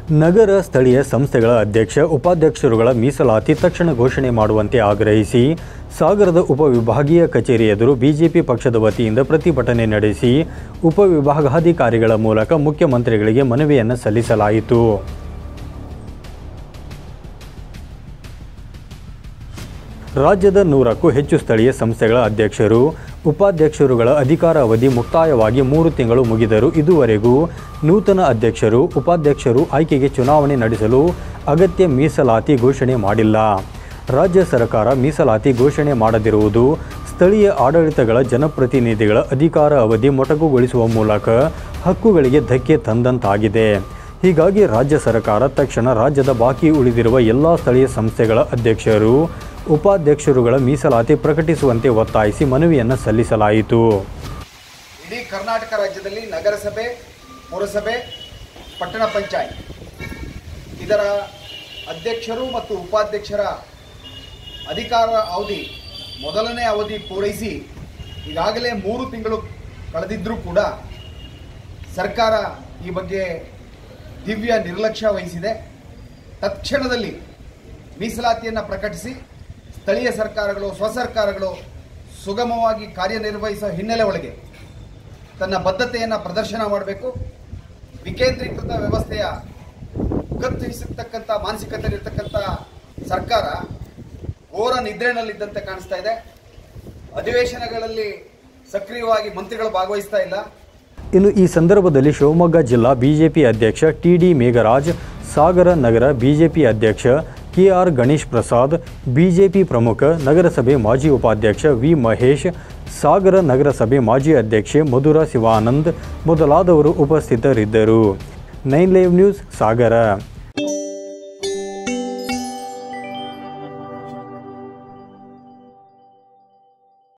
ನಗರ ಸ್ಥಳೀಯ ಸಂಸ್ಥೆಗಳ ಅಧ್ಯಕ್ಷ ಉಪಾಧ್ಯಕ್ಷರುಗಳ ಮೀಸಲಾತಿ ತಕ್ಷಣ ಘೋಷಣೆ ಮಾಡುವಂತೆ ಆಗ್ರಹಿಸಿ ಸಾಗರದ ಉಪವಿಭಾಗೀಯ ಕಚೇರಿ ಎದುರು ಬಿಜೆಪಿ ಪಕ್ಷದ ವತಿಯಿಂದ ಪ್ರತಿಭಟನೆ ನಡೆಸಿ ಉಪವಿಭಾಗಾಧಿಕಾರಿಗಳ ಮೂಲಕ ಮುಖ್ಯಮಂತ್ರಿಗಳಿಗೆ ಮನವಿಯನ್ನು ಸಲ್ಲಿಸಲಾಯಿತು ರಾಜ್ಯದ ನೂರಕ್ಕೂ ಹೆಚ್ಚು ಸ್ಥಳೀಯ ಸಂಸ್ಥೆಗಳ ಅಧ್ಯಕ್ಷರು ಉಪಾಧ್ಯಕ್ಷರುಗಳ ಅಧಿಕಾರ ಅವಧಿ ಮುಕ್ತಾಯವಾಗಿ ಮೂರು ತಿಂಗಳು ಮುಗಿದರೂ ಇದುವರೆಗೂ ನೂತನ ಅಧ್ಯಕ್ಷರು ಉಪಾಧ್ಯಕ್ಷರು ಆಯ್ಕೆಗೆ ಚುನಾವಣೆ ನಡೆಸಲು ಅಗತ್ಯ ಮೀಸಲಾತಿ ಘೋಷಣೆ ಮಾಡಿಲ್ಲ ರಾಜ್ಯ ಸರ್ಕಾರ ಮೀಸಲಾತಿ ಘೋಷಣೆ ಮಾಡದಿರುವುದು ಸ್ಥಳೀಯ ಆಡಳಿತಗಳ ಜನಪ್ರತಿನಿಧಿಗಳ ಅಧಿಕಾರ ಅವಧಿ ಮೊಟಕುಗೊಳಿಸುವ ಮೂಲಕ ಹಕ್ಕುಗಳಿಗೆ ಧಕ್ಕೆ ತಂದಂತಾಗಿದೆ ಹೀಗಾಗಿ ರಾಜ್ಯ ಸರ್ಕಾರ ತಕ್ಷಣ ರಾಜ್ಯದ ಬಾಕಿ ಉಳಿದಿರುವ ಎಲ್ಲ ಸ್ಥಳೀಯ ಸಂಸ್ಥೆಗಳ ಅಧ್ಯಕ್ಷರು ಉಪಾಧ್ಯಕ್ಷರುಗಳ ಮೀಸಲಾತಿ ಪ್ರಕಟಿಸುವಂತೆ ಒತ್ತಾಯಿಸಿ ಮನವಿಯನ್ನು ಸಲ್ಲಿಸಲಾಯಿತು ಇಡೀ ಕರ್ನಾಟಕ ರಾಜ್ಯದಲ್ಲಿ ನಗರಸಭೆ ಪುರಸಭೆ ಪಟ್ಟಣ ಪಂಚಾಯತ್ ಇದರ ಅಧ್ಯಕ್ಷರು ಮತ್ತು ಉಪಾಧ್ಯಕ್ಷರ ಅಧಿಕಾರ ಅವಧಿ ಮೊದಲನೇ ಅವಧಿ ಪೂರೈಸಿ ಈಗಾಗಲೇ ಮೂರು ತಿಂಗಳು ಕಳೆದಿದ್ದರೂ ಕೂಡ ಸರ್ಕಾರ ಈ ಬಗ್ಗೆ ದಿವ್ಯ ನಿರ್ಲಕ್ಷ್ಯ ವಹಿಸಿದೆ ತತ್ಕ್ಷಣದಲ್ಲಿ ಮೀಸಲಾತಿಯನ್ನು ಪ್ರಕಟಿಸಿ ಸ್ಥಳೀಯ ಸರ್ಕಾರಗಳು ಸ್ವಸರ್ಕಾರಗಳು ಸುಗಮವಾಗಿ ಕಾರ್ಯನಿರ್ವಹಿಸುವ ಹಿನ್ನೆಲೆ ಒಳಗೆ ತನ್ನ ಬದ್ಧತೆಯನ್ನು ಪ್ರದರ್ಶನ ಮಾಡಬೇಕು ವಿಕೇಂದ್ರೀಕೃತ ವ್ಯವಸ್ಥೆಯ ಗತ್ತಿಸತಕ್ಕಂಥ ಮಾನಸಿಕತೆಯಲ್ಲಿರ್ತಕ್ಕಂಥ ಸರ್ಕಾರ ಘೋರ ನಿದ್ರೆನಲ್ಲಿದ್ದಂತೆ ಕಾಣಿಸ್ತಾ ಇದೆ ಅಧಿವೇಶನಗಳಲ್ಲಿ ಸಕ್ರಿಯವಾಗಿ ಮಂತ್ರಿಗಳು ಭಾಗವಹಿಸ್ತಾ ಇಲ್ಲ ಇನ್ನು ಈ ಸಂದರ್ಭದಲ್ಲಿ ಶಿವಮೊಗ್ಗ ಜಿಲ್ಲಾ ಬಿಜೆಪಿ ಅಧ್ಯಕ್ಷ ಟಿ ಡಿ ಮೇಘರಾಜ್ ಸಾಗರ ನಗರ ಬಿಜೆಪಿ ಅಧ್ಯಕ್ಷ K R Ganesh Prasad BJP ಪ್ರಮುಖ ನಗರಸಭೆ ಮಾಜಿ ಉಪಾಧ್ಯಕ್ಷ ವಿ ಮಹೇಶ್ ಸಾಗರ ನಗರಸಭೆ ಮಾಜಿ ಅಧ್ಯಕ್ಷೆ ಮಧುರಾ ಶಿವಾನಂದ್ ಮೊದಲಾದವರು ಉಪಸ್ಥಿತರಿದ್ದರು ನೈನ್ ಲೈವ್ ನ್ಯೂಸ್ ಸಾಗರ